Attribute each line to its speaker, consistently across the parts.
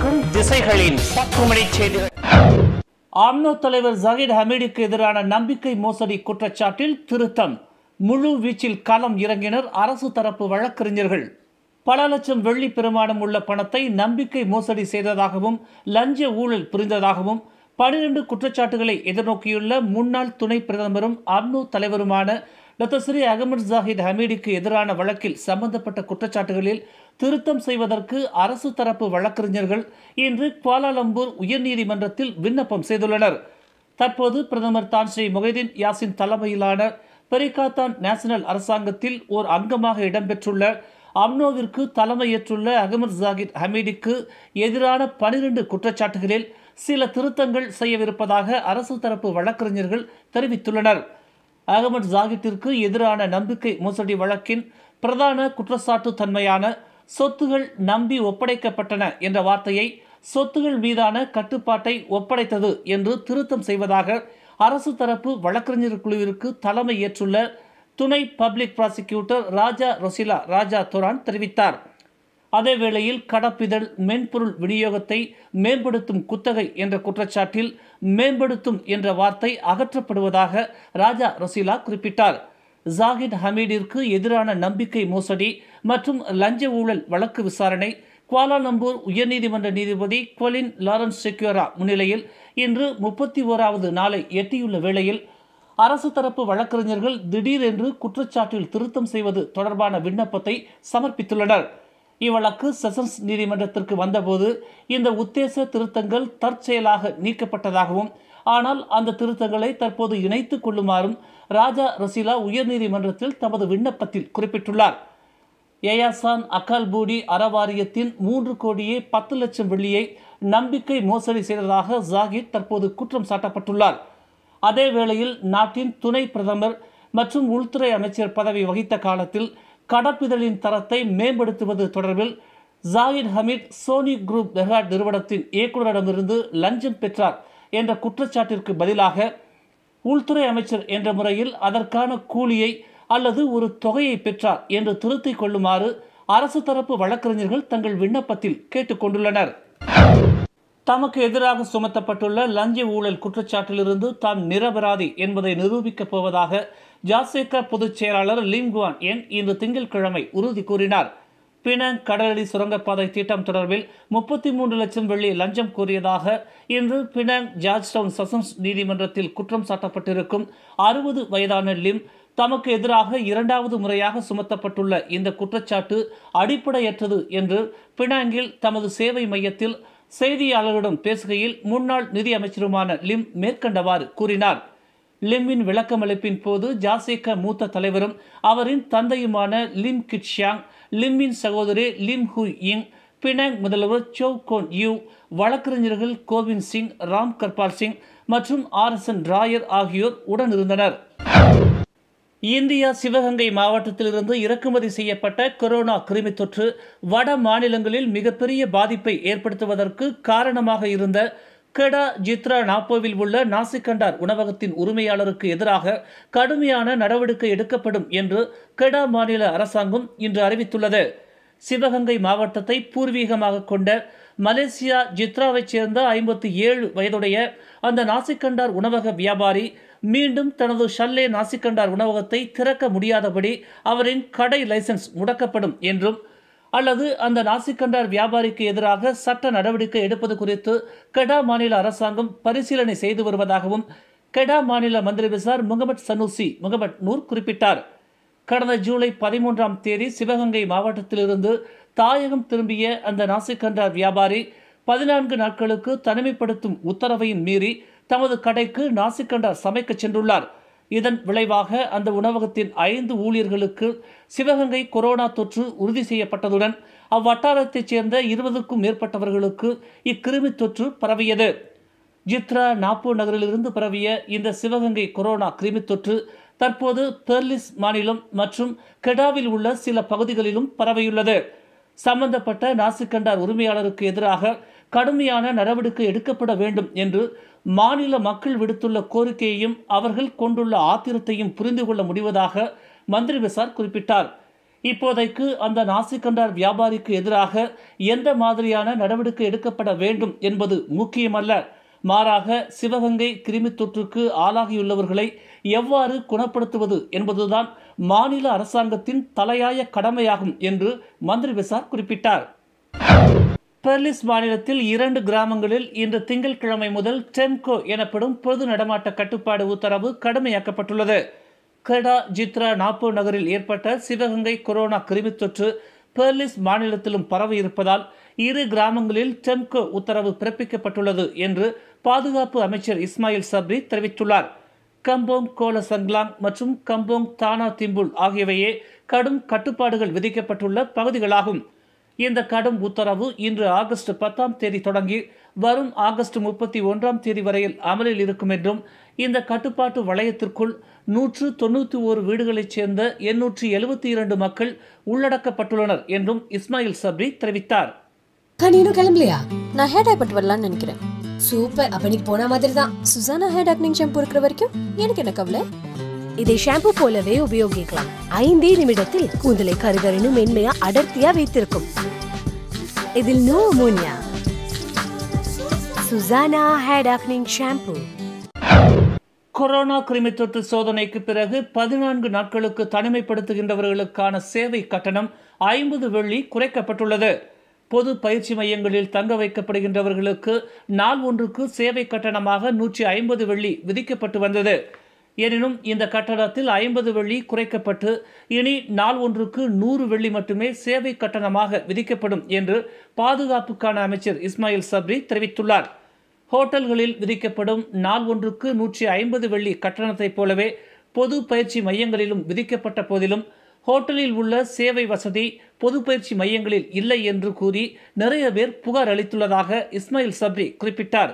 Speaker 1: தொடரும் திசைகளின் பக்குமணி செய்திகள் ஆம்னோ தலைவர் ஜஹீர் ஹமீடுக்கு எதிரான நம்பிக்கை மோசடி குற்றச்சாட்டில் திருத்தம் முழு வீச்சில் களம் இறங்கினர் அரசு தரப்பு வழக்கறிஞர்கள் பல லட்சம் வெள்ளி பெருமானம் உள்ள பணத்தை நம்பிக்கை மோசடி செய்ததாகவும் லஞ்ச ஊழல் புரிந்ததாகவும் பனிரெண்டு குற்றச்சாட்டுகளை எதிர்நோக்கியுள்ள முன்னாள் துணை பிரதமரும் அம்னோ தலைவருமான டாக்டர் ஸ்ரீ அகமது ஜாஹித் ஹமீடுக்கு எதிரான வழக்கில் சம்பந்தப்பட்ட குற்றச்சாட்டுகளில் திருத்தம் செய்வதற்கு அரசு தரப்பு வழக்கறிஞர்கள் இன்று குவாலாலம்பூர் உயர்நீதிமன்றத்தில் விண்ணப்பம் செய்துள்ளனர் தற்போது பிரதமர் தான் ஸ்ரீ மொஹிதீன் யாசின் தலைமையிலான பெரிகாத்தான் நேஷனல் அரசாங்கத்தில் ஓர் அங்கமாக இடம்பெற்றுள்ள அம்னோவிற்கு தலைமையேற்றுள்ள அகமது ஜாகித் ஹமீடுக்கு எதிரான பனிரெண்டு குற்றச்சாட்டுகளில் சில திருத்தங்கள் செய்யவிருப்பதாக அரசு தரப்பு வழக்கறிஞர்கள் தெரிவித்துள்ளனர் அகமது ஜாகித்திற்கு எதிரான நம்பிக்கை மோசடி வழக்கின் பிரதான குற்றச்சாட்டு தன்மையான சொத்துகள் நம்பி ஒப்படைக்கப்பட்டன என்ற வார்த்தையை சொத்துகள் மீதான கட்டுப்பாட்டை ஒப்படைத்தது என்று திருத்தம் செய்வதாக அரசு தரப்பு வழக்கறிஞர் குழுவிற்கு தலைமை ஏற்றுள்ள துணை பப்ளிக் ப்ராசிக்யூட்டர் ராஜா ரொசிலா ராஜா துரான் தெரிவித்தார் அதேவேளையில் கடப்பிதழ் மென்பொருள் விநியோகத்தை மேம்படுத்தும் குத்தகை என்ற குற்றச்சாட்டில் மேம்படுத்தும் என்ற வார்த்தை அகற்றப்படுவதாக ராஜா ரொசிலா குறிப்பிட்டார் ஜாகித் ஹமீடிற்கு எதிரான நம்பிக்கை மோசடி மற்றும் லஞ்ச ஊழல் வழக்கு விசாரணை குவாலாலம்பூர் உயர்நீதிமன்ற நீதிபதி கொலின் லாரன்ஸ் செக்யூரா முன்னிலையில் இன்று முப்பத்தி ஓராவது நாளை எட்டியுள்ள வேளையில் அரசு தரப்பு வழக்கறிஞர்கள் திடீரென்று குற்றச்சாட்டில் திருத்தம் செய்வது தொடர்பான விண்ணப்பத்தை சமர்ப்பித்துள்ளனர் இவ்வழக்கு செஷன்ஸ் நீதிமன்றத்திற்கு வந்தபோது இந்த உத்தேச திருத்தங்கள் தற்செயலாக நீக்கப்பட்டதாகவும் ஆனால் அந்த திருத்தங்களை தற்போது இணைத்துக் கொள்ளுமாறும் ராஜா ரசீலா உயர்நீதிமன்றத்தில் தமது விண்ணப்பத்தில் குறிப்பிட்டுள்ளார் ஏயாசான் அக்கால்பூடி அறவாரியத்தின் மூன்று கோடியே பத்து லட்சம் வெள்ளியை நம்பிக்கை மோசடி செய்ததாக ஜாகிர் தற்போது குற்றம் சாட்டப்பட்டுள்ளார் அதே வேளையில் நாட்டின் துணை பிரதமர் மற்றும் உள்துறை அமைச்சர் பதவி வகித்த காலத்தில் கடப்பிதழின் தரத்தை மேம்படுத்துவது தொடர்பில் ஜாகிர் ஹமீத் சோனி குரூப் பெஹாட் நிறுவனத்தின் இயக்குநரிடமிருந்து லஞ்சம் பெற்றார் என்ற குற்றச்சாட்டிற்கு பதிலாக உள்துறை அமைச்சர் என்ற முறையில் அதற்கான கூலியை அல்லது ஒரு தொகையை பெற்றார் என்று திருத்திக் கொள்ளுமாறு அரசு தரப்பு வழக்கறிஞர்கள் தங்கள் விண்ணப்பத்தில் கேட்டுக்கொண்டுள்ளனர் தமக்கு எதிராக சுமத்தப்பட்டுள்ள லஞ்ச ஊழல் குற்றச்சாட்டிலிருந்து தாம் நிரபராதி என்பதை நிரூபிக்கப் போவதாக ஜாசேகா பொதுச் செயலாளர் லிம் குவான் என் இன்று திங்கட்கிழமை உறுதி கூறினார் பினாங் கடலடி சுரங்கப்பாதை திட்டம் தொடர்பில் முப்பத்தி மூன்று லட்சம் வெள்ளி லஞ்சம் கோரியதாக இன்று பினாங் ஜார்ஜ் டவுன் செஷன்ஸ் நீதிமன்றத்தில் குற்றம் சாட்டப்பட்டிருக்கும் அறுபது வயதான லிம் தமக்கு எதிராக இரண்டாவது முறையாக சுமத்தப்பட்டுள்ள இந்த குற்றச்சாட்டு அடிப்படையற்றது என்று பினாங்கில் தமது சேவை மையத்தில் செய்தியாளர்களிடம் பேசுகையில் முன்னாள் நிதி அமைச்சருமான லிம் மேற்கண்டவாறு கூறினார் லிம்மின் விளக்கமளிப்பின் போது ஜாசேக மூத்த தலைவரும் அவரின் தந்தையுமான லிம் கிட்ஷியாங் லிம்மின் சகோதரி லிம் ஹு இங் பினாங் முதல்வர் சோ கோன் யூ வழக்கறிஞர்கள் கோவிந்த் சிங் ராம் கர்பால் சிங் மற்றும் ஆர் எஸ் என் ராயர் ஆகியோர் உடனிருந்தனர் இந்தியா சிவகங்கை மாவட்டத்திலிருந்து இறக்குமதி செய்யப்பட்ட கொரோனா கிருமி தொற்று வட மாநிலங்களில் மிகப்பெரிய பாதிப்பை ஏற்படுத்துவதற்கு காரணமாக இருந்த கெடா ஜித்ரா நாப்போவில் உள்ள நாசிகண்டார் உணவகத்தின் உரிமையாளருக்கு எதிராக கடுமையான நடவடிக்கை எடுக்கப்படும் என்று கெடா மாநில அரசாங்கம் இன்று அறிவித்துள்ளது சிவகங்கை மாவட்டத்தை பூர்வீகமாக கொண்ட மலேசியா ஜித்ராவைச் சேர்ந்த ஐம்பத்தி ஏழு வயதுடைய அந்த நாசிகண்டார் உணவக வியாபாரி மீண்டும் தனது ஷல்லே நாசிகண்டார் உணவகத்தை திறக்க முடியாதபடி அவரின் கடை லைசன்ஸ் முடக்கப்படும் என்றும் அல்லது அந்த நாசிகண்டார் வியாபாரிக்கு எதிராக சட்ட நடவடிக்கை எடுப்பது குறித்து கெடா மாநில அரசாங்கம் பரிசீலனை செய்து வருவதாகவும் கெடா மாநில மந்திரி விசார் முகமது சனூசி முகமது நூர் குறிப்பிட்டார் கடந்த ஜூலை பதிமூன்றாம் தேதி சிவகங்கை மாவட்டத்திலிருந்து தாயகம் திரும்பிய அந்த நாசிகண்டார் வியாபாரி பதினான்கு நாட்களுக்கு தனிமைப்படுத்தும் உத்தரவையும் மீறி தமது கடைக்கு நாசிகண்டார் சமைக்க சென்றுள்ளார் இதன் விளைவாக அந்த உணவகத்தின் ஐந்து ஊழியர்களுக்கு சிவகங்கை கொரோனா தொற்று உறுதி செய்யப்பட்டதுடன் அவ்வட்டாரத்தைச் சேர்ந்த இருபதுக்கும் மேற்பட்டவர்களுக்கு இக்கிருமி தொற்று பரவியது ஜித்ரா நாப்பூர் நகரிலிருந்து பரவிய இந்த சிவகங்கை கொரோனா கிருமி தொற்று தற்போது பெர்லிஸ் மாநிலம் மற்றும் கெடாவில் உள்ள சில பகுதிகளிலும் பரவியுள்ளது சம்பந்தப்பட்ட நாசிகண்டார் உரிமையாளருக்கு எதிராக கடுமையான நடவடிக்கை எடுக்கப்பட வேண்டும் என்று மாநில மக்கள் விடுத்துள்ள கோரிக்கையையும் அவர்கள் கொண்டுள்ள ஆத்திரத்தையும் புரிந்து கொள்ள முடிவதாக மந்திரி விசார் குறிப்பிட்டார் இப்போதைக்கு அந்த நாசிகண்டார் வியாபாரிக்கு எதிராக எந்த மாதிரியான நடவடிக்கை எடுக்கப்பட வேண்டும் என்பது முக்கியமல்ல மாறாக சிவகங்கை கிருமி தொற்றுக்கு ஆளாகியுள்ளவர்களை எவ்வாறு குணப்படுத்துவது என்பதுதான் மாநில அரசாங்கத்தின் தலையாய கடமையாகும் என்று மந்திரி விசார் குறிப்பிட்டார் பெர்லிஸ் மாநிலத்தில் இரண்டு கிராமங்களில் இன்று திங்கட்கிழமை முதல் டெம்கோ எனப்படும் பொது நடமாட்ட கட்டுப்பாடு உத்தரவு கடுமையாக்கப்பட்டுள்ளது கெடா ஜித்ரா நாப்போ நகரில் ஏற்பட்ட சிவகங்கை கொரோனா கிருமித் தொற்று பெர்லிஸ் மாநிலத்திலும் பரவி இருப்பதால் இரு கிராமங்களில் டெம்கோ உத்தரவு பிறப்பிக்கப்பட்டுள்ளது என்று பாதுகாப்பு அமைச்சர் இஸ்மாயில் சப்ரி தெரிவித்துள்ளார் கம்போங் கோல சங்லாங் மற்றும் கம்போங் தானா திம்புல் ஆகியவையே கடும் கட்டுப்பாடுகள் விதிக்கப்பட்டுள்ள பகுதிகளாகும் இந்த கடும் உத்தரவு இன்று ஆகஸ்ட் பத்தாம் தேதி தொடங்கி வரும் ஆகஸ்ட் முப்பத்தி ஒன்றாம் தேதி வரையில் அமலில் இருக்கும் என்றும் இந்த கட்டுப்பாட்டு வளையத்திற்குள் நூற்று தொண்ணூற்றி ஓரு வீடுகளைச் சேர்ந்த எண்ணூற்றி எழுபத்தி இரண்டு மக்கள் உள்ளடக்கப்பட்டுள்ளனர் என்றும் இஸ்மாயில் சப்ரி தெரிவித்தார்
Speaker 2: அக்கா நீனும் கிளம்பலையா
Speaker 3: நான் ஹேர் டை பட்டு வரலான்னு நினைக்கிறேன்
Speaker 2: சூப்பர் அப்ப நீ போன மாதிரி தான்
Speaker 3: சுசானா ஹேர் டாக்னிங் ஷாம்பு இருக்கிற வரைக்கும் எனக்கு என்ன கவலை
Speaker 4: இதை ஷாம்பு போலவே உபயோகிக்கலாம் ஐந்தே நிமிடத்தில் கூந்தலை கருகருன்னு மென்மையா அடர்த்தியா வைத்திருக்கும் இதில் no ammonia Suzana hair darkening shampoo
Speaker 1: corona கிருமி தொற்று சோதனைக்கு பிறகு பதினான்கு நாட்களுக்கு தனிமைப்படுத்துகின்றவர்களுக்கான சேவை கட்டணம் ஐம்பது வெள்ளி குறைக்கப்பட்டுள்ளது பொது பயிற்சி மையங்களில் தங்க வைக்கப்படுகின்றவர்களுக்கு நாள் ஒன்றுக்கு சேவை கட்டணமாக நூற்றி ஐம்பது வெள்ளி விதிக்கப்பட்டு வந்தது எனினும் இந்த கட்டணத்தில் ஐம்பது வெள்ளி குறைக்கப்பட்டு இனி நாள் ஒன்றுக்கு நூறு வெள்ளி மட்டுமே சேவை கட்டணமாக விதிக்கப்படும் என்று பாதுகாப்புக்கான அமைச்சர் இஸ்மாயில் சப்ரி தெரிவித்துள்ளார் ஹோட்டல்களில் விதிக்கப்படும் நாள் ஒன்றுக்கு நூற்றி ஐம்பது வெள்ளி கட்டணத்தைப் போலவே பொது பயிற்சி மையங்களிலும் விதிக்கப்பட்ட போதிலும் ஹோட்டலில் உள்ள சேவை வசதி பொது பயிற்சி மையங்களில் இல்லை என்று கூறி நிறைய பேர் புகார் அளித்துள்ளதாக இஸ்மாயில் சப்ரி குறிப்பிட்டார்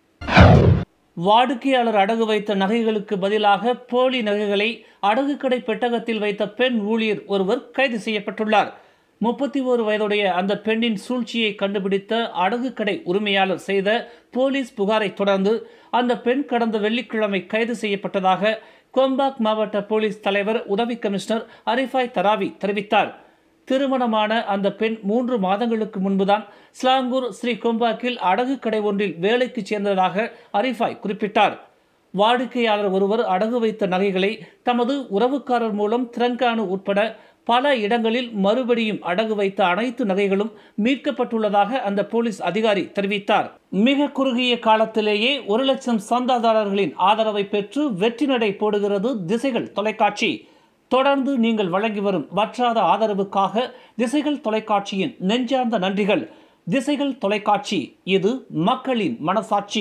Speaker 1: வாடிக்கையாளர் அடகு வைத்த நகைகளுக்கு பதிலாக போலி நகைகளை அடகு கடை பெட்டகத்தில் வைத்த பெண் ஊழியர் ஒருவர் கைது செய்யப்பட்டுள்ளார் முப்பத்தி ஓரு வயதுடைய அந்த பெண்ணின் சூழ்ச்சியை கண்டுபிடித்த அடகு கடை உரிமையாளர் செய்த போலீஸ் புகாரை தொடர்ந்து அந்த பெண் கடந்த வெள்ளிக்கிழமை கைது செய்யப்பட்டதாக கொம்பாக் மாவட்ட போலீஸ் தலைவர் உதவி கமிஷனர் அரிஃபாய் தராவி தெரிவித்தார் திருமணமான அந்த பெண் மூன்று மாதங்களுக்கு முன்புதான் ஸ்லாங்கூர் ஸ்ரீ கொம்பாக்கில் அடகு கடை ஒன்றில் வேலைக்கு சேர்ந்ததாக அரிஃபாய் குறிப்பிட்டார் வாடிக்கையாளர் ஒருவர் அடகு வைத்த நகைகளை தமது உறவுக்காரர் மூலம் திரங்கானு உட்பட பல இடங்களில் மறுபடியும் அடகு வைத்த அனைத்து நகைகளும் மீட்கப்பட்டுள்ளதாக அந்த போலீஸ் அதிகாரி தெரிவித்தார் மிக குறுகிய காலத்திலேயே ஒரு லட்சம் சந்தாதாரர்களின் ஆதரவை பெற்று வெற்றி நடை போடுகிறது திசைகள் தொலைக்காட்சி தொடர்ந்து நீங்கள் வழங்கி வரும் வற்றாத ஆதரவுக்காக திசைகள் தொலைக்காட்சியின் நெஞ்சார்ந்த நன்றிகள் திசைகள் தொலைக்காட்சி இது மக்களின் மனசாட்சி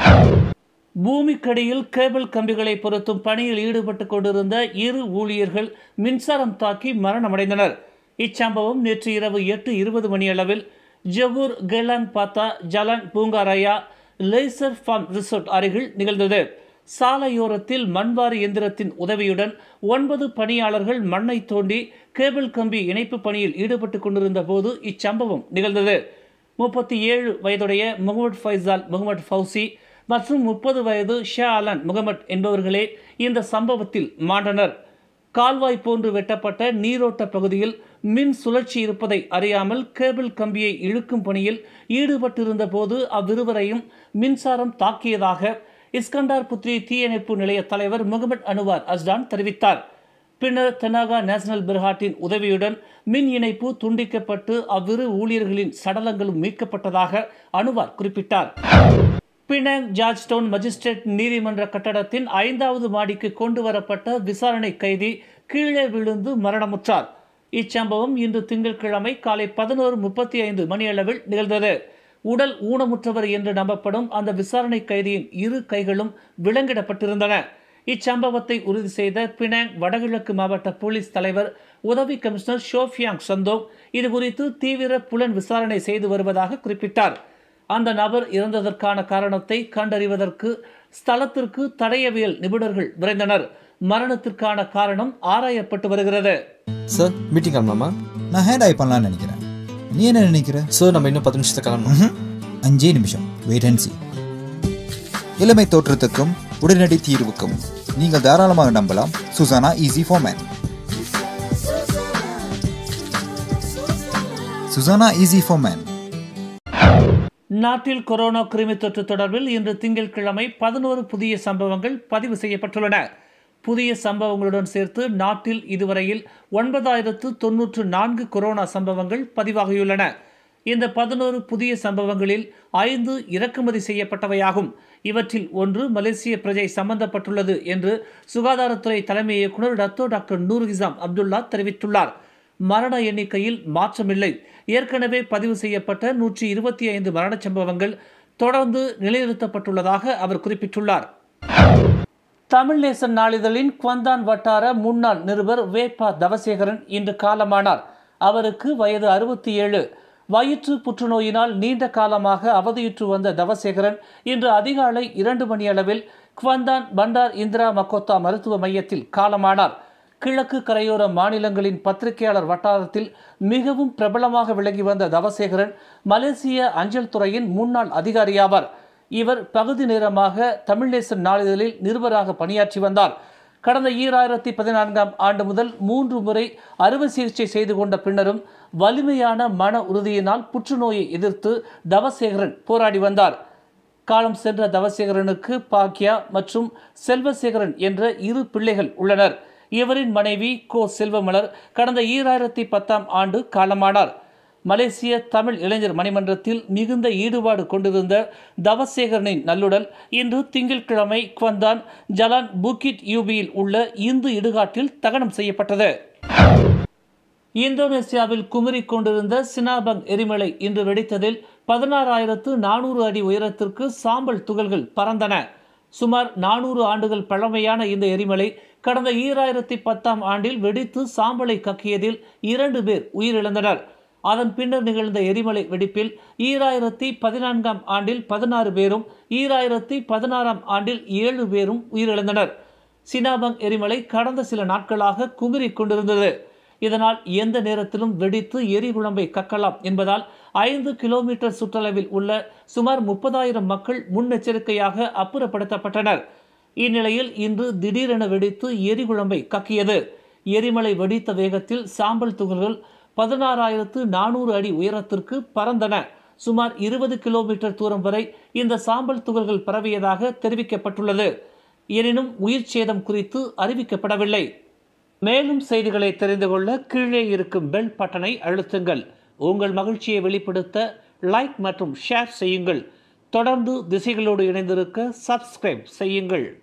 Speaker 1: பூமிக்கடியில் கேபிள் கம்பிகளை பொருத்தும் பணியில் ஈடுபட்டு கொண்டிருந்த இரு ஊழியர்கள் மின்சாரம் தாக்கி மரணமடைந்தனர் இச்சம்பவம் நேற்று இரவு எட்டு இருபது மணியளவில் Johor Gelang Patah Jalan Bunga Raya leisure farm resort அருகில் நிகழ்ந்தது சாலையோரத்தில் மண்வாரி எந்திரத்தின் உதவியுடன் ஒன்பது பணியாளர்கள் மண்ணை தோண்டி கேபிள் கம்பி இணைப்பு பணியில் ஈடுபட்டு கொண்டிருந்த போது இச்சம்பவம் நிகழ்ந்தது முப்பத்தி ஏழு வயதுடைய முகமது ஃபைசால் முகமது ஃபவுசி மற்றும் முப்பது வயது ஷா அலன் முகமட் என்பவர்களே இந்த சம்பவத்தில் மாண்டனர் கால்வாய் போன்று வெட்டப்பட்ட நீரோட்ட பகுதியில் மின் சுழற்சி இருப்பதை அறியாமல் கேபிள் கம்பியை இழுக்கும் பணியில் ஈடுபட்டிருந்த போது அவ்விருவரையும் மின்சாரம் தாக்கியதாக இஸ்கண்டார் புத்ரி தீயணைப்பு நிலைய தலைவர் முகமது அனுவார் அஸ்டான் தெரிவித்தார் பின்னர் தெனாகா நேஷனல் பிர்ஹாட்டின் உதவியுடன் மின் இணைப்பு துண்டிக்கப்பட்டு அவ்விரு ஊழியர்களின் சடலங்களும் மீட்கப்பட்டதாக அனுவார் குறிப்பிட்டார் பினாங் ஜார்ஜ் டவுன் மஜிஸ்ட்ரேட் நீதிமன்ற கட்டடத்தின் ஐந்தாவது மாடிக்கு கொண்டு வரப்பட்ட விசாரணை கைதி கீழே விழுந்து மரணமுற்றார் இச்சம்பவம் இன்று திங்கட்கிழமை காலை பதினோரு முப்பத்தி ஐந்து மணியளவில் நிகழ்ந்தது உடல் ஊனமுற்றவர் என்று நம்பப்படும் அந்த விசாரணை கைதியின் இரு கைகளும் விலங்கிடப்பட்டிருந்தன இச்சம்பவத்தை உறுதி செய்த பினாங் வடகிழக்கு மாவட்ட போலீஸ் தலைவர் உதவி கமிஷனர் ஷோஃபியாங் சந்தோங் இது குறித்து தீவிர புலன் விசாரணை செய்து வருவதாக குறிப்பிட்டார் அந்த நபர் இறந்ததற்கான காரணத்தை கண்டறிவதற்கு ஸ்தலத்திற்கு தடயவியல் நிபுணர்கள் விரைந்தனர் மரணத்திற்கான காரணம் ஆராயப்பட்டு வருகிறது
Speaker 5: சார் மீட்டிங் கிளம்பலாமா
Speaker 6: நான் ஹேண்ட் ஐ பண்ணலாம்னு நினைக்கிறேன் நீ என்ன நினைக்கிற
Speaker 5: சார் நம்ம இன்னும் பத்து நிமிஷத்துக்கு கிளம்பணும்
Speaker 6: ம்ஹும். அஞ்சே நிமிஷம் வெயிட் அண்ட் see இளமை தோற்றத்துக்கும் உடனடி தீர்வுக்கும் நீங்கள் தாராளமாக நம்பலாம் Suzana easy for man Suzana easy for man
Speaker 1: நாட்டில் கொரோனா கிருமி தொற்று தொடர்பில் இன்று திங்கட்கிழமை பதினோரு புதிய சம்பவங்கள் பதிவு செய்யப்பட்டுள்ளன புதிய சம்பவங்களுடன் சேர்த்து நாட்டில் இதுவரையில் ஒன்பதாயிரத்து தொன்னூற்று நான்கு கொரோனா சம்பவங்கள் பதிவாகியுள்ளன இந்த பதினோரு புதிய சம்பவங்களில் ஐந்து இறக்குமதி செய்யப்பட்டவையாகும் இவற்றில் ஒன்று மலேசிய பிரஜை சம்பந்தப்பட்டுள்ளது என்று சுகாதாரத்துறை தலைமை இயக்குநர் Datuk doctor Noor Hisham Abdullah தெரிவித்துள்ளார் மரண எண்ணிக்கையில் மாற்றமில்லை ஏற்கனவே பதிவு செய்யப்பட்ட நூற்றி இருபத்தி ஐந்து மரணச் சம்பவங்கள் தொடர்ந்து நிலைநிறுத்தப்பட்டுள்ளதாக அவர் குறிப்பிட்டுள்ளார் தமிழ் நேசன் நாளிதழின் குவந்தான் வட்டார முன்னாள் நிருபர் வேப்பா தவசேகரன் இன்று காலமானார் அவருக்கு வயது அறுபத்தி ஏழு வயிற்று புற்றுநோயினால் நீண்ட காலமாக அவதியுற்று வந்த தவசேகரன் இன்று அதிகாலை இரண்டு மணி அளவில் குவந்தான் பண்டார் இந்திரா மக்கோத்தா மருத்துவ மையத்தில் காலமானார் கிழக்கு கரையோர மாநிலங்களின் பத்திரிகையாளர் வட்டாரத்தில் மிகவும் பிரபலமாக விளங்கி வந்த தவசேகரன் மலேசிய அஞ்சல் துறையின் முன்னாள் அதிகாரியாவார் இவர் பகுதி நேரமாக தமிழ்நேசன் நாளிதழில் நிருபராக பணியாற்றி வந்தார் கடந்த ஈராயிரத்தி பதினான்காம் ஆண்டு முதல் மூன்று முறை அறுவை சிகிச்சை செய்து கொண்ட பின்னரும் வலிமையான மன உறுதியினால் புற்றுநோயை எதிர்த்து தவசேகரன் போராடி வந்தார் காலம் சென்ற தவசேகரனுக்கு பாக்யா மற்றும் செல்வசேகரன் என்ற இரு பிள்ளைகள் உள்ளனர் இவரின் மனைவி கோ செல்வமலர் கடந்த ஈராயிரத்தி பத்தாம் ஆண்டு காலமானார் மலேசிய தமிழ் இளைஞர் மணிமன்றத்தில் மிகுந்த ஈடுபாடு கொண்டிருந்த தவசேகரனின் நல்லுடல் இன்று திங்கட்கிழமை குவந்தான் ஜலான் புக்கிட் யூபியில் உள்ள இந்து இடுகாட்டில் தகனம் செய்யப்பட்டது இந்தோனேசியாவில் குமுறிக் கொண்டிருந்த சினாபங் எரிமலை இன்று வெடித்ததில் பதினாறாயிரத்து நானூறு அடி உயரத்திற்கு சாம்பல் துகள்கள் பறந்தன சுமார் நானூறு ஆண்டுகள் பழமையான இந்த எரிமலை கடந்த ஈராயிரத்தி பத்தாம் ஆண்டில் வெடித்து சாம்பலை கக்கியதில் இரண்டு பேர் உயிரிழந்தனர் அதன் பின்னர் நிகழ்ந்த எரிமலை வெடிப்பில் ஈராயிரத்தி பதினான்காம் ஆண்டில் பதினாறு பேரும் ஈராயிரத்தி பதினாறாம் ஆண்டில் ஏழு பேரும் உயிரிழந்தனர் சினாபங் எரிமலை கடந்த சில நாட்களாக குமிறிக் கொண்டிருந்தது இதனால் எந்த நேரத்திலும் வெடித்து எரிகுழம்பை கக்கலாம் என்பதால் ஐந்து கிலோமீட்டர் சுற்றளவில் உள்ள சுமார் முப்பதாயிரம் மக்கள் முன்னெச்சரிக்கையாக அப்புறப்படுத்தப்பட்டனர் இந்நிலையில் இன்று திடீரென வெடித்து எரிகுழம்பை கக்கியது எரிமலை வெடித்த வேகத்தில் சாம்பல் துகள்கள் பதினாறாயிரத்து நானூறு அடி உயரத்திற்கு பறந்தன சுமார் இருபது கிலோமீட்டர் தூரம் வரை இந்த சாம்பல் துகள்கள் பரவியதாக தெரிவிக்கப்பட்டுள்ளது எனினும் உயிர் சேதம் குறித்து அறிவிக்கப்படவில்லை மேலும் செய்திகளை தெரிந்து கொள்ள கீழே இருக்கும் பெல் பட்டனை அழுத்துங்கள் உங்கள் மகிழ்ச்சியை வெளிப்படுத்த லைக் மற்றும் ஷேர் செய்யுங்கள் தொடர்ந்து திசைகளோடு இணைந்திருக்க சப்ஸ்கிரைப் செய்யுங்கள்